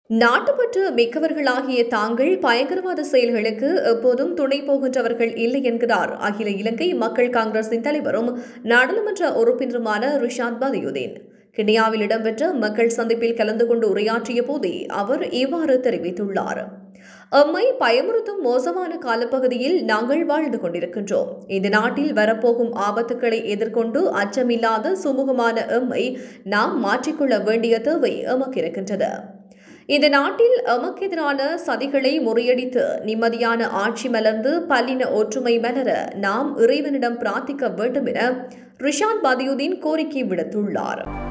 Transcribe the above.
நாட்டுப்பற்று மிக்கவர்களாகிய தாங்கள் பயங்கரவாத செயல்களுக்கு எப்போதும் துணை போகின்றவர்கள் இல்லை என்கிறார் அகில இலங்கை மக்கள் காங்கிரசின் தலைவரும் நாடாளுமன்ற உறுப்பினருமான ரிஷாத் பதியுதீன் கினியாவில் இடம்பெற்ற மக்கள் சந்திப்பில் கலந்து கொண்டு உரையாற்றிய போதே அவர் இவ்வாறு தெரிவித்துள்ளார் எம்மை பயமுறுத்தும் மோசமான காலப்பகுதியில் நாங்கள் வாழ்ந்து கொண்டிருக்கின்றோம் இந்த நாட்டில் வரப்போகும் ஆபத்துக்களை எதிர்கொண்டு அச்சமில்லாத சுமூகமான எம்மை நாம் மாற்றிக்கொள்ள வேண்டிய தேவை எமக்கு இருக்கின்றது இந்த நாட்டில் எமக்கு எதிரான சதிகளை முறியடித்து நிம்மதியான ஆட்சி மலர்ந்து பல்லின ஒற்றுமை மலர நாம் இறைவனிடம் பிரார்த்திக்க வேண்டும் என ரிஷாத் பதியுதீன் கோரிக்கை விடுத்துள்ளார்